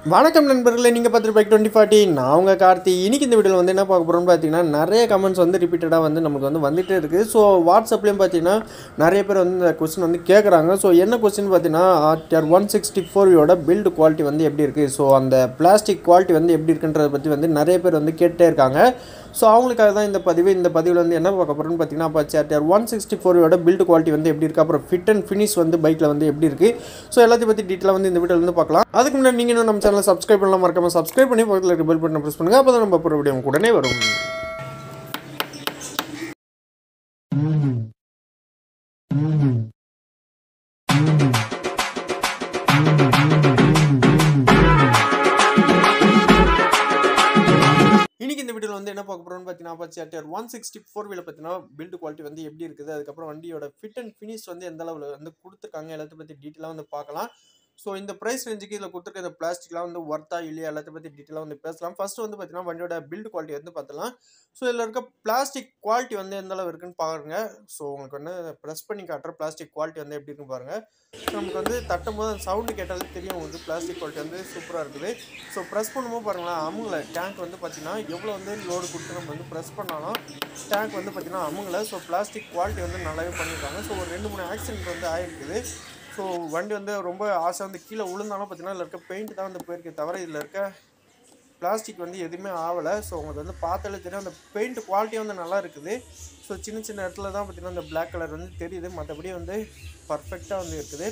வணக்கம் நண்பர்களே நீங்கள் பார்த்துட்டு பைக் டுவெண்ட்டி ஃபார்ட்டி நான் உங்கள் கார்த்தி இன்னைக்கு இந்த வீடியோவில் வந்து என்ன பார்க்க போகிறோம்னு பார்த்தீங்கன்னா நிறைய கமெண்ட்ஸ் வந்து ரிப்பீட்டடாக வந்து நமக்கு வந்து வந்துகிட்டே இருக்குது ஸோ வாட்ஸ்அப்லேயும் பார்த்தீங்கன்னா நிறைய பேர் வந்து இந்த கொஸ்டின் வந்து கேட்குறாங்க ஸோ என்ன கொஸ்டின் பார்த்தீங்கன்னா ஆர்டிஆர் ஒன் சிக்ஸ்டி ஃபோர்யோட பில்டு குவாலிட்டி வந்து எப்படி இருக்குது ஸோ அந்த பிளாஸ்டிக் குவாலிட்டி வந்து எப்படி இருக்குன்றதை பற்றி வந்து நிறைய பேர் வந்து கேட்டே இருக்காங்க ஸோ அவங்களுக்காக தான் இந்த பதிவு இந்த பதிவில் வந்து என்ன பார்க்க போகிறோம்னு பார்த்தீங்கன்னா அப்போ ஆர்டிஆர் ஒன் சிக்ஸ்டி ஃபோரோட பில்டு குவாலிட்டி வந்து எப்படி இருக்குது அப்புறம் ஃபிட் அண்ட் ஃபினிஷ் வந்து பைக்கில் வந்து எப்படி இருக்குது ஸோ எல்லாத்தையும் பற்றி டீட்டெயிலாக வந்து இந்த வீடியோவில் வந்து பார்க்கலாம் அதுக்கு முன்னாடி நீங்கள் இன்னும் நம்ம சேனலை சப்ஸ்கிரைப் பண்ணலாம் மறக்காம சப்ஸ்கிரைப் பண்ணி பக்கத்தில் இருக்க பெல் பட்டனை ப்ரெஸ் பண்ணுங்கள் அப்போ தான் நம்ம போகிற வீடியோ உடனே வரும் இன்னைக்கு இந்த வீடியோவில் வந்து என்ன பார்க்க போகிறோம்னு பார்த்தீங்கன்னா பச்சாட்டியர் ஒன் சிக்ஸ்டி ஃபோர் வீல பார்த்தீங்கன்னா பில்டு குவாலிட்டி வந்து எப்படி இருக்குது அதுக்கப்புறம் வண்டியோட ஃபிட் அண்ட் ஃபினிஷ் வந்து எந்த அளவில் வந்து கொடுத்துருக்காங்க எல்லாத்தையும் பற்றி டீட்டெயிலாக வந்து பார்க்கலாம் ஸோ இந்த ப்ரைஸ் ரேஞ்சுக்கு இதில் கொடுத்துருக்க இந்த பிளாஸ்டிக்லாம் வந்து ஒர்த்தா இல்லையா எல்லாத்தையும் பற்றி டீட்டெயிலாக வந்து பேசலாம் ஃபர்ஸ்ட் வந்து பார்த்தீங்கன்னா வண்டியோட பில்டு குவாலிட்டி வந்து பார்த்தலாம் ஸோ இதில் இருக்க பிளாஸ்டிக் குவாலிட்டி வந்து எந்த அளவு இருக்குன்னு பாருங்க ஸோ உங்களுக்கு வந்து ப்ரெஸ் பண்ணி காட்டுற பிளாஸ்டிக் குவாலிட்டி வந்து எப்படி இருக்குன்னு பாருங்கள் ஸோ நமக்கு வந்து தட்டும் போது அந்த சவுண்டு கேட்டாலே தெரியும் உங்களுக்கு பிளாஸ்டிக் குவாலிட்டி வந்து சூப்பராக இருக்குது ஸோ ப்ரெஸ் பண்ணும்போது பாருங்களேன் அமுங்கல டேங்க் வந்து பார்த்தீங்கன்னா எவ்வளோ வந்து லோடு கொடுத்து நம்ம வந்து ப்ரெஸ் பண்ணாலும் டேங்க் வந்து பார்த்தீங்கன்னா அமுங்கல ஸோ பிளாஸ்டிக் குவாலிட்டி வந்து நல்லாவே பண்ணியிருக்காங்க ஸோ ஒரு ரெண்டு மூணு ஆக்சிடென்ட் வந்து ஆயிருக்குது ஸோ வண்டி வந்து ரொம்ப ஆசை வந்து கீழே விழுந்தாலும் பார்த்தீங்கன்னா இதில் இருக்க பெயிண்ட் தான் வந்து போயிருக்கே தவிர இதில் இருக்க பிளாஸ்டிக் வந்து எதுவுமே ஆகலை ஸோ உங்களுக்கு வந்து பார்த்தாலே தெரியும் அந்த பெயிண்ட் குவாலிட்டி வந்து நல்லா இருக்குது ஸோ சின்ன சின்ன இடத்துல தான் பார்த்தீங்கன்னா அந்த பிளாக் கலர் வந்து தெரியுது மற்றபடி வந்து பர்ஃபெக்டாக வந்து இருக்குது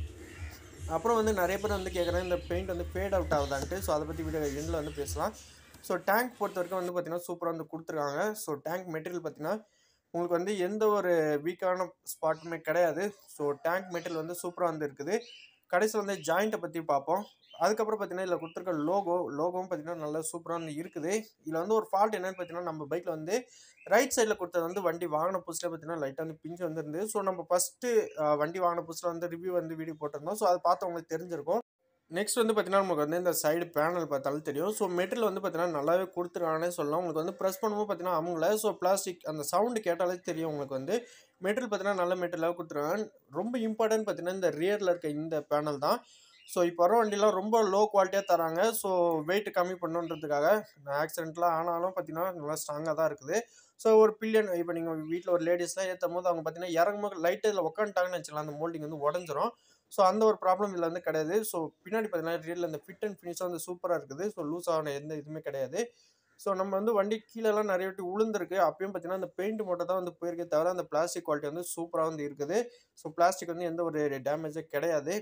அப்புறம் வந்து நிறைய பேர் வந்து கேட்குறாங்க இந்த பெயிண்ட் வந்து ஃபேட் அவுட் ஆகுதான்ட்டு ஸோ அதை பற்றி வீடியோ எண்டில் வந்து பேசலாம் ஸோ டேங்க் பொறுத்த வரைக்கும் வந்து பார்த்திங்கன்னா சூப்பராக வந்து கொடுத்துருக்காங்க ஸோ டேங்க் மெட்டீரியல் பார்த்திங்கன்னா உங்களுக்கு வந்து எந்த ஒரு வீக்கான ஸ்பாட்டுமே கிடையாது ஸோ டேங்க் மெட்டீரியல் வந்து சூப்பராக வந்து இருக்குது கடைசியில் வந்து ஜாயிண்ட்டை பற்றி பார்ப்போம் அதுக்கப்புறம் பார்த்தீங்கன்னா இதில் கொடுத்துருக்க லோகோ லோகோவும் பார்த்தீங்கன்னா நல்லா சூப்பராக வந்து இருக்குது இதில் வந்து ஒரு ஃபால்ட் என்னன்னு பார்த்தீங்கன்னா நம்ம பைக்கில் வந்து ரைட் சைடில் கொடுத்தது வந்து வண்டி வாங்கின புதுசில் பார்த்தீங்கன்னா லைட்டாக வந்து பிஞ்சு வந்துருந்து ஸோ நம்ம ஃபஸ்ட்டு வண்டி வாங்கின புதுசில் வந்து ரிவ்யூ வந்து வீடியோ போட்டிருந்தோம் ஸோ அதை பார்த்து உங்களுக்கு தெரிஞ்சிருக்கும் நெக்ஸ்ட் வந்து பார்த்தீங்கன்னா நமக்கு வந்து இந்த சைடு பேனல் பார்த்தாலும் தெரியும் ஸோ மெட்டீரியல் வந்து பார்த்தீங்கன்னா நல்லாவே கொடுத்துருக்காங்கன்னே சொல்லலாம் உங்களுக்கு வந்து ப்ரெஸ் பண்ணும்போது பார்த்தீங்கன்னா அவங்கள ஸோ பிளாஸ்டிக் அந்த சவுண்டு கேட்டாலே தெரியும் உங்களுக்கு வந்து மெட்டீரியல் பார்த்தீங்கன்னா நல்ல மெட்டீரியலாக கொடுத்துருக்காங்க ரொம்ப இம்பார்ட்டன்ட் பார்த்தீங்கன்னா இந்த ரியரில் இருக்க இந்த பேனல் தான் ஸோ இப்போ வர வண்டிலாம் ரொம்ப லோ குவாலிட்டியாக தராங்க ஸோ வெயிட் கம்மி பண்ணுன்றதுக்காக ஆக்சிடென்ட்லாம் ஆனாலும் பார்த்தீங்கன்னா நல்லா ஸ்ட்ராங்காக தான் இருக்குது ஸோ ஒரு பில்லியன் இப்போ நீங்கள் வீட்டில் ஒரு லேடிஸ்லாம் ஏற்றும் போது அவங்க பார்த்தீங்கன்னா இறங்கும்போது லைட்டு இதில் உட்காந்துட்டாங்கன்னு வச்சுக்கலாம் அந்த மோல்டிங் வந்து உடஞ்சிரும் ஸோ அந்த ஒரு ப்ராப்ளம் இதில் வந்து கிடையாது ஸோ பின்னாடி பார்த்தீங்கன்னா ரியல் அந்த ஃபிட் அண்ட் ஃபினிஷாக வந்து சூப்பராக இருக்குது ஸோ லூஸ் ஆன எந்த இதுவுமே கிடையாது ஸோ நம்ம வந்து வண்டி கீழெல்லாம் நிறைய வாட்டி உளுந்துருக்கு அப்பயும் பார்த்தீங்கன்னா அந்த பெயிண்ட் மட்டும் தான் வந்து போயிருக்கே தவிர அந்த பிளாஸ்டிக் குவாலிட்டி வந்து சூப்பராக வந்து இருக்குது ஸோ பிளாஸ்டிக் வந்து எந்த ஒரு டேமேஜே கிடையாது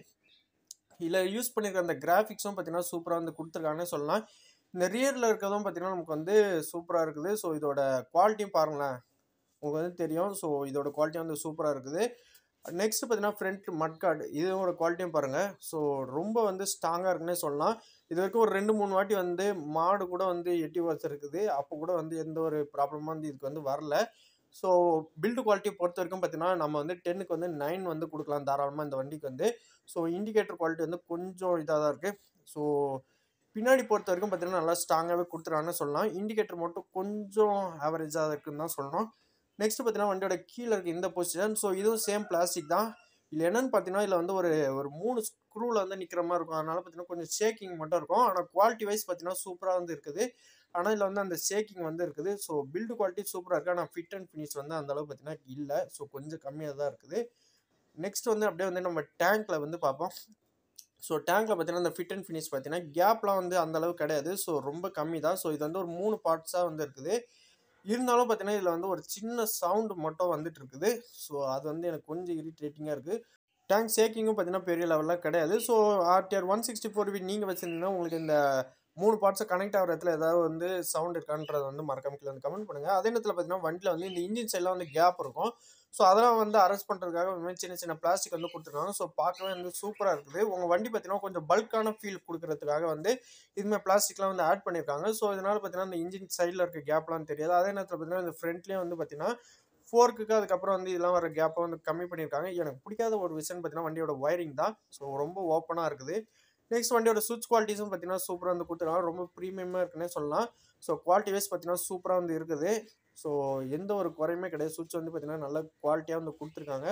இதில் யூஸ் பண்ணியிருக்க அந்த கிராஃபிக்ஸும் பார்த்தீங்கன்னா சூப்பராக வந்து கொடுத்துருக்காங்கன்னு சொல்லலாம் இந்த ரியரில் இருக்கிறதும் பார்த்தீங்கன்னா நமக்கு வந்து சூப்பராக இருக்குது ஸோ இதோட குவாலிட்டியும் பாருங்களேன் உங்களுக்கு வந்து தெரியும் ஸோ இதோட குவாலிட்டி வந்து சூப்பராக இருக்குது நெக்ஸ்ட் பார்த்தீங்கன்னா ஃப்ரண்ட் மட்கார்டு இதோட குவாலிட்டியும் பாருங்கள் ஸோ ரொம்ப வந்து ஸ்ட்ராங்காக இருக்குன்னே சொல்லலாம் இது வரைக்கும் ஒரு ரெண்டு மூணு வாட்டி வந்து மாடு கூட வந்து எட்டி இருக்குது அப்போ கூட வந்து எந்த ஒரு ப்ராப்ளமும் வந்து இதுக்கு வந்து வரல ஸோ பில்டு குவாலிட்டி பொறுத்த வரைக்கும் பார்த்தீங்கன்னா நம்ம வந்து டென்னுக்கு வந்து நைன் வந்து கொடுக்கலாம் தாராளமாக இந்த வண்டிக்கு வந்து ஸோ இண்டிகேட்டர் குவாலிட்டி வந்து கொஞ்சம் இதாக தான் இருக்குது ஸோ பின்னாடி பொறுத்த வரைக்கும் பார்த்தீங்கன்னா நல்லா ஸ்ட்ராங்காகவே கொடுத்துருக்காங்கன்னு சொல்லலாம் இண்டிகேட்டர் மட்டும் கொஞ்சம் ஆவரேஜாக இருக்குன்னு தான் சொல்லணும் நெக்ஸ்ட் பார்த்தீங்கன்னா வண்டியோட கீழே இருக்க இந்த பொசிஷன் ஸோ இதுவும் சேம் பிளாஸ்டிக் தான் இல்லை என்னென்னு பார்த்தீங்கன்னா இதில் வந்து ஒரு ஒரு மூணு ஸ்க்ரூவில் வந்து நிற்கிற மாதிரி இருக்கும் அதனால் பார்த்தீங்கன்னா கொஞ்சம் ஷேக்கிங் மட்டும் இருக்கும் ஆனால் குவாலிட்டி வைஸ் பார்த்தீங்கன்னா சூப்பராக வந்து இருக்குது ஆனால் இதில் வந்து அந்த ஷேக்கிங் வந்து இருக்குது ஸோ பில்டு குவாலிட்டி சூப்பராக இருக்குது ஆனால் ஃபிட் அண்ட் ஃபினிஷ் வந்து அந்த அளவு பார்த்தீங்கன்னா இல்லை ஸோ கொஞ்சம் கம்மியாக தான் இருக்குது நெக்ஸ்ட் வந்து அப்படியே வந்து நம்ம டேங்க்கில் வந்து பார்ப்போம் ஸோ டேங்க்கில் பார்த்தீங்கன்னா இந்த ஃபிட் அண்ட் ஃபினிஷ் பார்த்தீங்கன்னா கேப்லாம் வந்து அந்த அளவு கிடையாது ஸோ ரொம்ப கம்மி தான் ஸோ இது வந்து ஒரு மூணு பார்ட்ஸாக வந்து இருக்குது இருந்தாலும் பார்த்தீங்கன்னா இதில் வந்து ஒரு சின்ன சவுண்டு மட்டும் வந்துட்டு இருக்குது ஸோ அது வந்து எனக்கு கொஞ்சம் இரிட்டேட்டிங்காக இருக்குது டேங்க் ஷேக்கிங்கும் பார்த்தீங்கன்னா பெரிய லெவலில் கிடையாது so RTR one sixty four V நீங்கள் வச்சுருந்தீங்கன்னா உங்களுக்கு இந்த மூணு பார்ட்ஸை கனெக்ட் ஆகிற இடத்துல ஏதாவது வந்து சவுண்ட் இருக்கான்றதை வந்து மறக்காம கீழே வந்து கமெண்ட் பண்ணுங்கள் அதே நேரத்தில் பார்த்தீங்கன்னா வண்டியில் வந்து இந்த இன்ஜின் சைடில் வந்து கேப் இருக்கும் ஸோ அதெல்லாம் வந்து அரெஸ்ட் பண்ணுறதுக்காக இந்த மாதிரி சின்ன சின்ன பிளாஸ்டிக் வந்து கொடுத்துருக்காங்க ஸோ பார்க்கவே வந்து சூப்பராக இருக்குது உங்கள் வண்டி பார்த்தீங்கன்னா கொஞ்சம் பல்கான ஃபீல் கொடுக்கறதுக்காக வந்து இதுமாதிரி பிளாஸ்டிக்லாம் வந்து ஆட் பண்ணியிருக்காங்க ஸோ இதனால் பார்த்தீங்கன்னா இந்த இன்ஜின் சைடில் இருக்க கேப்லாம் தெரியாது அதே நேரத்தில் பார்த்தீங்கன்னா இந்த ஃப்ரண்ட்லேயும் வந்து பார்த்தீங்கன்னா ஃபோர்க்குக்கு அதுக்கப்புறம் வந்து இதெல்லாம் வர கேப்பை வந்து கம்மி பண்ணியிருக்காங்க எனக்கு பிடிக்காத ஒரு விஷயம் பார்த்தீங்கன்னா வண்டியோட ஒயரிங் தான் ஸோ ரொம்ப ஓப்பனாக இருக்குது நெக்ஸ்ட் வண்டியோட சுவிட்ச் குவாலிட்டிஸும் பார்த்தீங்கன்னா சூப்பராக வந்து கொடுத்துருக்காங்க ரொம்ப ப்ரீமியமாக இருக்குன்னே சொல்லலாம் ஸோ குவாலிட்டி வைஸ் பார்த்தீங்கன்னா சூப்பராக வந்து இருக்குது ஸோ எந்த ஒரு குறையுமே கிடையாது சுவிட்ச் வந்து பார்த்தீங்கன்னா நல்ல குவாலிட்டியாக வந்து கொடுத்துருக்காங்க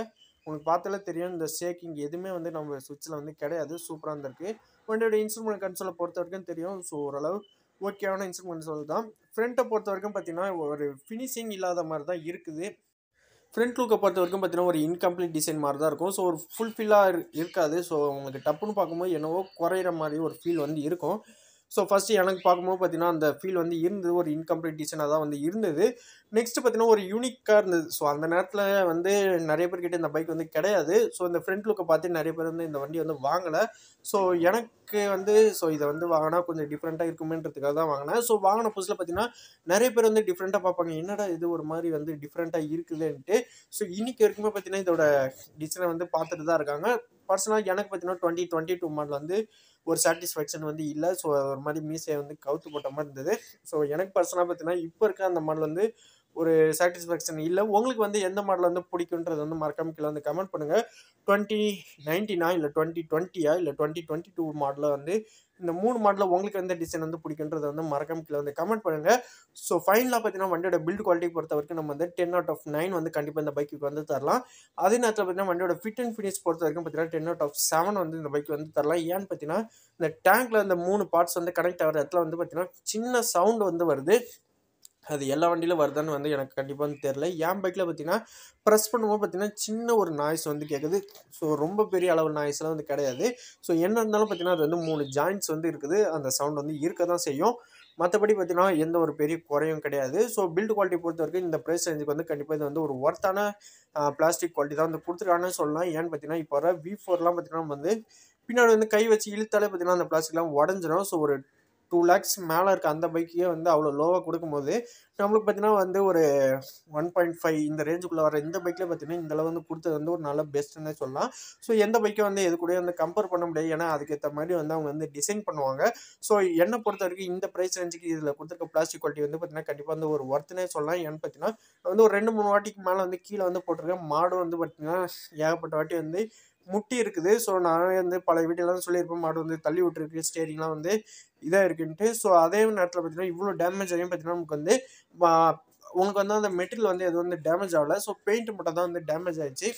உங்களுக்கு பார்த்தாலே தெரியும் இந்த ஷேக்கிங் எதுவுமே வந்து நம்ம சுவிட்சில் வந்து கிடையாது சூப்பராக இருந்திருக்கு வண்டியோட இன்ஸ்ட்ருமெண்ட் கன்சோலை பொறுத்த வரைக்கும் தெரியும் ஸோ ஓரளவு ஓகேவான இன்ஸ்ட்ருமெண்ட் கன்சோல் தான் ஃப்ரண்ட்டை பொறுத்த வரைக்கும் பார்த்தீங்கன்னா ஒரு ஃபினிஷிங் இல்லாத மாதிரி தான் இருக்குது ஃப்ரண்ட் லுக்கை பொறுத்த வரைக்கும் பார்த்தீங்கன்னா ஒரு இன்கம்ப்ளீட் டிசைன் மாதிரி தான் இருக்கும் ஸோ ஒரு ஃபுல்ஃபில்லாக இருக்காது ஸோ உங்களுக்கு டப்புன்னு பார்க்கும்போது என்னவோ குறையிற மாதிரி ஒரு ஃபீல் வந்து இருக்கும் ஸோ ஃபஸ்ட்டு எனக்கு பார்க்கும்போது பார்த்தீங்கன்னா அந்த ஃபீல் வந்து இருந்தது ஒரு இன்கம்ப்ளீட் டிசைனாக தான் வந்து இருந்தது நெக்ஸ்ட் பார்த்தீங்கன்னா ஒரு யூனிக்காக இருந்தது ஸோ அந்த நேரத்தில் வந்து நிறைய பேர்கிட்ட இந்த பைக் வந்து கிடையாது ஸோ இந்த ஃப்ரண்ட் லுக்கை பார்த்து நிறைய பேர் வந்து இந்த வண்டி வந்து வாங்கலை ஸோ எனக்கு வந்து ஸோ இதை வந்து வாங்கினா கொஞ்சம் டிஃப்ரெண்ட்டாக இருக்குமேன்றதுக்காக தான் வாங்கினேன் ஸோ வாங்கின புதுசில் பார்த்தீங்கன்னா நிறைய பேர் வந்து டிஃப்ரெண்ட்டாக பார்ப்பாங்க என்னடா இது ஒரு மாதிரி வந்து டிஃப்ரெண்ட்டாக இருக்குதுன்ட்டு ஸோ இன்னைக்கு வரைக்குமே பார்த்தீங்கன்னா இதோட டிசைனை வந்து பார்த்துட்டு தான் இருக்காங்க பர்சனலாக எனக்கு பார்த்தீங்கன்னா டுவெண்ட்டி டுவெண்ட்டி டூ மாடல் வந்து ஒரு சாட்டிஸ்ஃபேக்ஷன் வந்து இல்லை ஸோ ஒரு மாதிரி மீசையை வந்து கவுத்து போட்ட மாதிரி இருந்தது ஸோ எனக்கு பர்சனலாக பார்த்தீங்கன்னா இப்போ இருக்க அந்த மாடல் வந்து ஒரு சாட்டிஸ்ஃபேக்ஷன் இல்லை உங்களுக்கு வந்து எந்த மாடல் வந்து பிடிக்குன்றது வந்து மறக்காம கீழே வந்து கமெண்ட் பண்ணுங்கள் டுவெண்ட்டி நைன்டீனா இல்லை டுவெண்ட்டி டுவெண்ட்டியா இல்லை டுவெண்ட்டி டுவெண்ட்டி டூ மாடலில் வந்து இந்த மூணு மாடலில் உங்களுக்கு எந்த டிசைன் வந்து பிடிக்குன்றதை வந்து மறக்காம கீழே வந்து கமெண்ட் பண்ணுங்கள் ஸோ ஃபைனலாக பார்த்தீங்கன்னா வண்டியோட பில்ட் குவாலிட்டி பொறுத்த வரைக்கும் நம்ம வந்து டென் அவுட் ஆஃப் நைன் வந்து கண்டிப்பாக இந்த பைக்கு வந்து தரலாம் அதே நேரத்தில் பார்த்தீங்கன்னா வண்டியோட ஃபிட் அண்ட் ஃபினிஷ் பொறுத்த வரைக்கும் பார்த்தீங்கன்னா டென் அவுட் ஆஃப் செவன் வந்து இந்த பைக் வந்து தரலாம் ஏன்னு பார்த்தீங்கன்னா இந்த டேங்க்கில் இந்த மூணு பார்ட்ஸ் வந்து கனெக்ட் ஆகிற இடத்துல வந்து பார்த்தீங்கன்னா சின்ன சவுண்ட் வந்து வருது அது எல்லா வண்டியிலும் வருதான்னு வந்து எனக்கு கண்டிப்பாக வந்து தெரில என் பைக்கில் பார்த்தீங்கன்னா ப்ரெஸ் பண்ணும்போது பார்த்தீங்கன்னா சின்ன ஒரு நாய்ஸ் வந்து கேட்குது ஸோ ரொம்ப பெரிய அளவு நாய்ஸ்லாம் வந்து கிடையாது ஸோ என்ன இருந்தாலும் பார்த்தீங்கன்னா அது வந்து மூணு ஜாயின்ட்ஸ் வந்து இருக்குது அந்த சவுண்ட் வந்து இருக்க தான் செய்யும் மற்றபடி பார்த்தீங்கன்னா எந்த ஒரு பெரிய குறையும் கிடையாது ஸோ பில்ட் குவாலிட்டி பொறுத்த வரைக்கும் இந்த ப்ரைஸ் ரேஞ்சுக்கு வந்து கண்டிப்பாக இது வந்து ஒரு ஒர்த்தான பிளாஸ்டிக் குவாலிட்டி தான் வந்து கொடுத்துருக்காங்கன்னு சொல்லலாம் ஏன்னு பார்த்தீங்கன்னா இப்போ வர வி ஃபோர்லாம் பார்த்தீங்கன்னா வந்து பின்னாடி வந்து கை வச்சு இழுத்தாலே பார்த்தீங்கன்னா அந்த பிளாஸ்டிக்லாம் உடஞ்சிரும் ஸோ ஒரு டூ லேக்ஸ் மேலே இருக்க அந்த பைக்கையே வந்து அவ்வளோ லோவாக கொடுக்கும்போது நம்மளுக்கு பார்த்தீங்கன்னா வந்து ஒரு ஒன் பாயிண்ட் ஃபைவ் இந்த ரேஞ்சுக்குள்ளே வர இந்த பைக்கில் பார்த்தீங்கன்னா இந்த அளவு வந்து கொடுத்தது வந்து ஒரு நல்ல பெஸ்ட்டுன்னே சொல்லலாம் ஸோ எந்த பைக்கை வந்து எது கூட வந்து கம்பேர் பண்ண முடியாது ஏன்னா அதுக்கேற்ற மாதிரி வந்து அவங்க வந்து டிசைன் பண்ணுவாங்க ஸோ என்னை பொறுத்த வரைக்கும் இந்த ப்ரைஸ் ரேஞ்சுக்கு இதில் கொடுத்துருக்க பிளாஸ்டிக் குவாலிட்டி வந்து பார்த்தீங்கன்னா கண்டிப்பாக வந்து ஒரு ஒர்த்துனே சொல்லலாம் ஏன்னு பார்த்தீங்கன்னா வந்து ஒரு ரெண்டு மூணு வாட்டிக்கு மேலே வந்து கீழே வந்து போட்டிருக்கேன் மாடு வந்து பார்த்தீங்கன்னா ஏகப்பட்ட வாட்டி வந்து முட்டி இருக்குது ஸோ நான் வந்து பல வீட்டிலலாம் சொல்லியிருப்பேன் மாடு வந்து தள்ளி விட்டுருக்கு ஸ்டேரிங்லாம் வந்து இதாக இருக்குன்ட்டு ஸோ அதே நேரத்தில் பார்த்தீங்கன்னா இவ்வளோ டேமேஜ் ஆகியும் பார்த்தீங்கன்னா நமக்கு வந்து உங்களுக்கு வந்து அந்த மெட்டீரியல் வந்து எதுவும் வந்து டேமேஜ் ஆகலை ஸோ பெயிண்ட் மட்டும் தான் வந்து டேமேஜ் ஆயிடுச்சு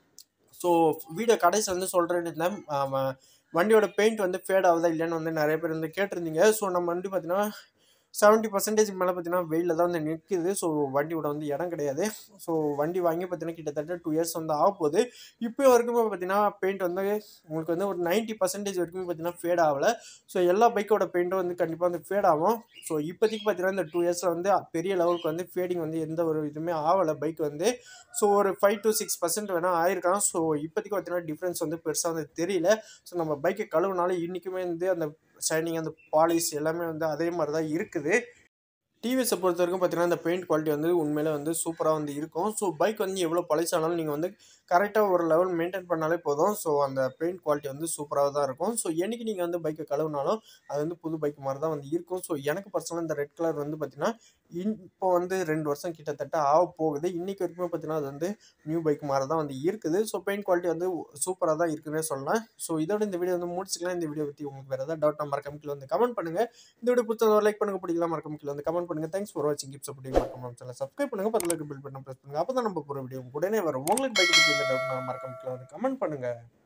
ஸோ வீடியோ கடைசி வந்து சொல்கிறேன்னு இருந்தேன் வண்டியோட பெயிண்ட் வந்து ஃபேட் ஆகுதா இல்லைன்னு வந்து நிறைய பேர் வந்து கேட்டிருந்தீங்க ஸோ நம்ம வண்டி பார்த்தீங்கன்னா செவன்ட்டி பர்சன்டேஜ் மேலே பார்த்தீங்கன்னா வெயிலில் தான் வந்து நிற்குது ஸோ வண்டியோட வந்து இடம் கிடையாது ஸோ வண்டி வாங்கி பார்த்தீங்கன்னா கிட்டத்தட்ட டூ இயர்ஸ் வந்து ஆக போகுது இப்போ வரைக்கும் பார்த்தீங்கன்னா பெயிண்ட் வந்து உங்களுக்கு வந்து ஒரு நைன்ட்டி பர்சன்டேஜ் வரைக்கும் பார்த்தீங்கன்னா ஃபேட் ஆகலை ஸோ எல்லா பைக்கோட பெயிண்ட்டும் வந்து கண்டிப்பாக வந்து ஃபேட் ஆகும் ஸோ இப்போதைக்கு பார்த்தீங்கன்னா இந்த டூ இயர்ஸில் வந்து பெரிய லெவலுக்கு வந்து ஃபேடிங் வந்து எந்த ஒரு இதுவுமே ஆகலை பைக் வந்து ஸோ ஒரு ஃபைவ் டு சிக்ஸ் பர்சன்ட் வேணால் ஆயிருக்கலாம் ஸோ இப்போதைக்கு பார்த்தீங்கன்னா டிஃப்ரென்ஸ் வந்து பெருசாக வந்து தெரியல ஸோ நம்ம பைக்கை கழுவுனாலும் இன்றைக்குமே வந்து அந்த ஷைனிங் அந்த பாலிஷ் எல்லாமே வந்து அதே மாதிரி தான் இருக்குது டிவிஎஸை பொறுத்த வரைக்கும் பார்த்தீங்கன்னா இந்த பெயிண்ட் குவாலிட்டி வந்து உண்மையிலே வந்து சூப்பராக வந்து இருக்கும் ஸோ பைக் வந்து எவ்வளோ பழசானாலும் நீங்கள் வந்து கரெக்டாக ஒரு லெவல் மெயின்டைன் பண்ணாலே போதும் ஸோ அந்த பெயிண்ட் குவாலிட்டி வந்து சூப்பராக தான் இருக்கும் ஸோ என்றைக்கு நீங்கள் வந்து பைக்கை கழுவுனாலும் அது வந்து புது பைக் மாதிரி தான் வந்து இருக்கும் ஸோ எனக்கு பர்சனலாக இந்த ரெட் கலர் வந்து பார்த்தீங்கன்னா இப்போ வந்து ரெண்டு வருஷம் கிட்டத்தட்ட ஆக போகுது இன்றைக்கி வரைக்கும் பார்த்தீங்கன்னா அது வந்து நியூ பைக் மாதிரி தான் வந்து இருக்குது ஸோ பெயிண்ட் குவாலிட்டி வந்து சூப்பராக தான் இருக்குன்னே சொல்லலாம் ஸோ இதோட இந்த வீடியோ வந்து முடிச்சுக்கலாம் இந்த வீடியோ பற்றி உங்களுக்கு வேறு ஏதாவது டவுட் மறக்காம கீழே வந்து கமெண்ட் பண்ணுங்கள் இந்த வீடியோ பிடிச்ச லைக் பண்ணுங்க பிடிக்கலாம் மறக்காம கீழே வந்து கமெண்ட் பண்ணுங்கள் தேங்க்ஸ் ஃபார் வாட்சிங் கிப்ஸ் அப்படி மறக்காம சேனல் சப்ஸ்கிரைப் பண்ணுங்கள் பக்கத்தில் இருக்க பில் பட்டன் ப்ரெஸ் பண்ணுங்கள் அப்போ தான் நம்ம போகிற வீடியோ உடனே வரும் உங்களுக்கு பைக் பற்றி இந்த டவுட் மறக்காம கீழே வந்து கமெண்ட் பண்ணுங்கள்